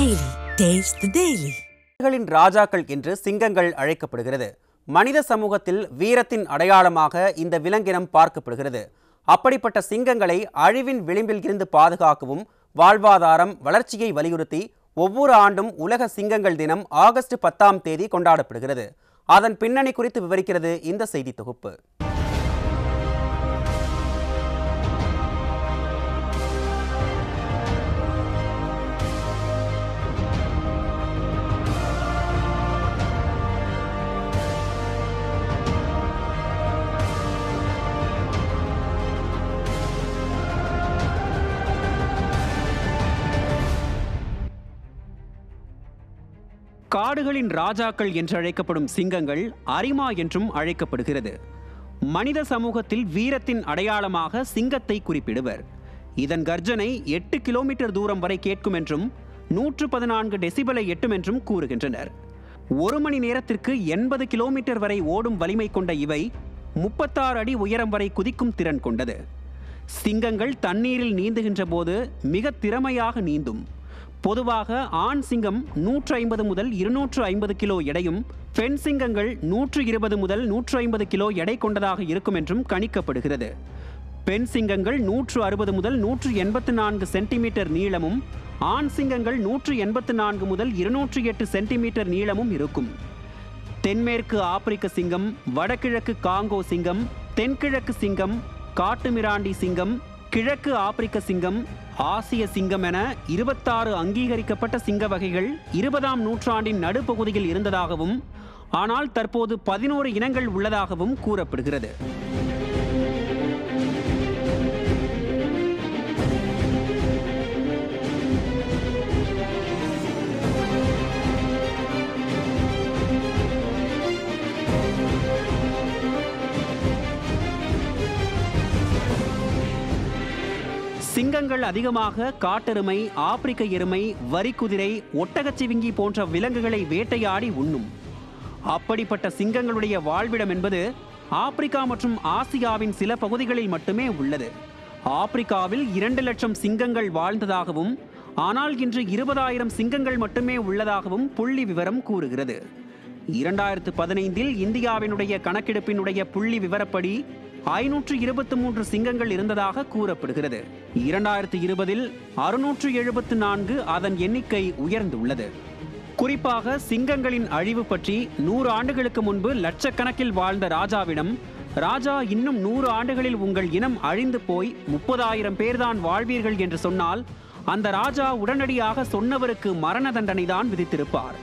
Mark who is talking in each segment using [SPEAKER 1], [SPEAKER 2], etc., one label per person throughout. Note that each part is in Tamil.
[SPEAKER 1] Daily. Taste the Daily.
[SPEAKER 2] களின் ராஜாக்கள் என்று சிங்கங்கள் அழைக்கப்படுகிறது மனித சமூகத்தில் வீரத்தின் அடையாளமாக இந்த விலங்கினம் பார்க்கப்படுகிறது அப்படிப்பட்ட சிங்கங்களை அழிவின் விளிம்பில் இருந்து பாதுகாக்கவும் வாழ்வாதாரம் வளர்ச்சியை வலியுறுத்தி ஒவ்வொரு ஆண்டும் உலக சிங்கங்கள் தினம் ஆகஸ்ட் பத்தாம் தேதி கொண்டாடப்படுகிறது அதன் பின்னணி குறித்து விவரிக்கிறது இந்த செய்தி தொகுப்பு காடுகளின் ராஜாக்கள் என்று அழைக்கப்படும் சிங்கங்கள் அரிமா என்றும் அழைக்கப்படுகிறது மனித சமூகத்தில் வீரத்தின் அடையாளமாக சிங்கத்தை குறிப்பிடுவர் இதன் கர்ஜனை எட்டு கிலோமீட்டர் தூரம் வரை கேட்கும் என்றும் நூற்று பதினான்கு டெசிபலை எட்டும் என்றும் கூறுகின்றனர் ஒரு மணி நேரத்திற்கு எண்பது கிலோமீட்டர் வரை ஓடும் வலிமை கொண்ட இவை முப்பத்தாறு அடி உயரம் வரை குதிக்கும் திறன் கொண்டது சிங்கங்கள் தண்ணீரில் நீந்துகின்ற போது மிக திறமையாக நீந்தும் பொதுவாக ஆண் சிங்கம் நூற்று ஐம்பது முதல் இருநூற்று ஐம்பது கிலோ எடையும் பெண் சிங்கங்கள் நூற்று இருபது முதல் நூற்று ஐம்பது கிலோ எடை கொண்டதாக இருக்கும் என்றும் கணிக்கப்படுகிறது பெண் சிங்கங்கள் நூற்று அறுபது முதல் நூற்று எண்பத்து நான்கு சென்டிமீட்டர் நீளமும் ஆண் சிங்கங்கள் நூற்று எண்பத்து நான்கு முதல் இருநூற்று எட்டு சென்டிமீட்டர் நீளமும் இருக்கும் தென்மேற்கு ஆப்பிரிக்க சிங்கம் வடகிழக்கு காங்கோ சிங்கம் தென்கிழக்கு சிங்கம் காட்டுமிராண்டி சிங்கம் கிழக்கு ஆப்பிரிக்க சிங்கம் ஆசிய சிங்கம் என இருபத்தாறு அங்கீகரிக்கப்பட்ட சிங்க வகைகள் இருபதாம் நூற்றாண்டின் நடுப்பகுதியில் இருந்ததாகவும் ஆனால் தற்போது பதினோரு இனங்கள் உள்ளதாகவும் கூறப்படுகிறது சிங்கங்கள் அதிகமாக காட்டெருமை ஆப்பிரிக்க எருமை வரிக்குதிரை ஒட்டகச்சிவிங்கி போன்ற விலங்குகளை வேட்டையாடி உண்ணும் அப்படிப்பட்ட சிங்கங்களுடைய வாழ்விடம் என்பது ஆப்பிரிக்கா மற்றும் ஆசியாவின் சில பகுதிகளில் மட்டுமே உள்ளது ஆப்பிரிக்காவில் இரண்டு லட்சம் சிங்கங்கள் வாழ்ந்ததாகவும் ஆனால் இன்று இருபதாயிரம் சிங்கங்கள் மட்டுமே உள்ளதாகவும் புள்ளி விவரம் கூறுகிறது இரண்டாயிரத்து பதினைந்தில் இந்தியாவினுடைய கணக்கெடுப்பினுடைய புள்ளி விவரப்படி ஐநூற்று இருபத்தி மூன்று சிங்கங்கள் இருந்ததாக கூறப்படுகிறது இரண்டாயிரத்து இருபதில் அறுநூற்று எழுபத்து நான்கு அதன் எண்ணிக்கை உயர்ந்துள்ளது குறிப்பாக சிங்கங்களின் அழிவு பற்றி நூறு ஆண்டுகளுக்கு முன்பு லட்சக்கணக்கில் வாழ்ந்த ராஜாவிடம் ராஜா இன்னும் நூறு ஆண்டுகளில் உங்கள் இனம் அழிந்து போய் முப்பதாயிரம் பேர்தான் வாழ்வீர்கள் என்று சொன்னால் அந்த ராஜா உடனடியாக சொன்னவருக்கு மரண தண்டனை தான் விதித்திருப்பார்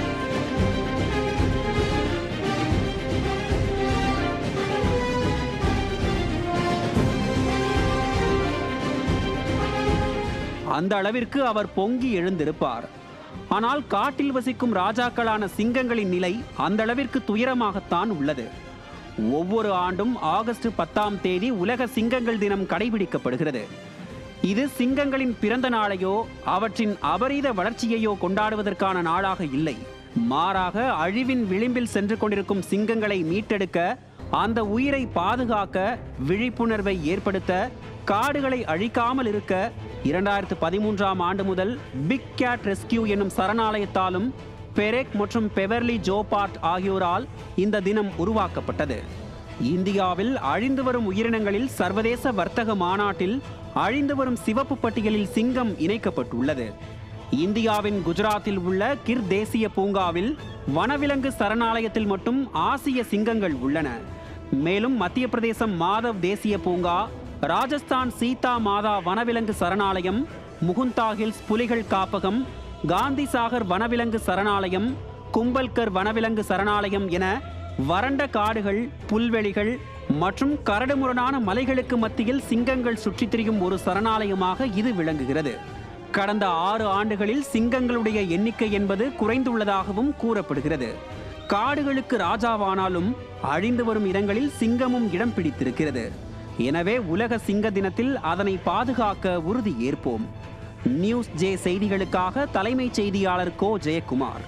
[SPEAKER 2] அந்த அளவிற்கு அவர் பொங்கி எழுந்திருப்பார் ஆனால் காட்டில் வசிக்கும் ராஜாக்களான சிங்கங்களின் நிலை அந்த அளவிற்கு துயரமாகத்தான் உள்ளது ஒவ்வொரு ஆண்டும் ஆகஸ்ட் பத்தாம் தேதி உலக சிங்கங்கள் தினம் கடைபிடிக்கப்படுகிறது இது சிங்கங்களின் பிறந்த நாளையோ அவற்றின் அபரீத வளர்ச்சியையோ கொண்டாடுவதற்கான நாளாக இல்லை மாறாக அழிவின் விளிம்பில் சென்று கொண்டிருக்கும் சிங்கங்களை மீட்டெடுக்க அந்த உயிரை பாதுகாக்க விழிப்புணர்வை ஏற்படுத்த காடுகளை அழிக்காமல் இருக்க இரண்டாயிரத்து பதிமூன்றாம் ஆண்டு முதல் பிக் கேட் ரெஸ்கியூ என்னும் சரணாலயத்தாலும் பெரெக் மற்றும் பெவர்லி ஜோபார்ட் ஆகியோரால் இந்த தினம் உருவாக்கப்பட்டது இந்தியாவில் அழிந்து வரும் உயிரினங்களில் சர்வதேச வர்த்தக மாநாட்டில் அழிந்து வரும் சிவப்பு பட்டியலில் சிங்கம் இணைக்கப்பட்டுள்ளது இந்தியாவின் குஜராத்தில் உள்ள கிர் தேசிய பூங்காவில் வனவிலங்கு சரணாலயத்தில் மட்டும் ஆசிய சிங்கங்கள் உள்ளன மேலும் மத்திய பிரதேசம் மாதவ் தேசிய பூங்கா ராஜஸ்தான் சீதா மாதா வனவிலங்கு சரணாலயம் முகுந்தா ஹில்ஸ் புலிகள் காப்பகம் காந்தி சாகர் வனவிலங்கு சரணாலயம் கும்பல்கர் வனவிலங்கு சரணாலயம் என வறண்ட காடுகள் புல்வெளிகள் மற்றும் கரடுமுரடான மலைகளுக்கு மத்தியில் சிங்கங்கள் சுற்றித் திரியும் ஒரு சரணாலயமாக இது விளங்குகிறது கடந்த ஆறு ஆண்டுகளில் சிங்கங்களுடைய எண்ணிக்கை என்பது குறைந்துள்ளதாகவும் கூறப்படுகிறது காடுகளுக்கு ராஜாவானாலும் அழிந்து வரும் இடங்களில் சிங்கமும் இடம் பிடித்திருக்கிறது எனவே உலக சிங்க தினத்தில் அதனை பாதுகாக்க உறுதி ஏற்போம் நியூஸ் ஜே செய்திகளுக்காக தலைமைச் செய்தியாளர் கோ ஜெயக்குமார்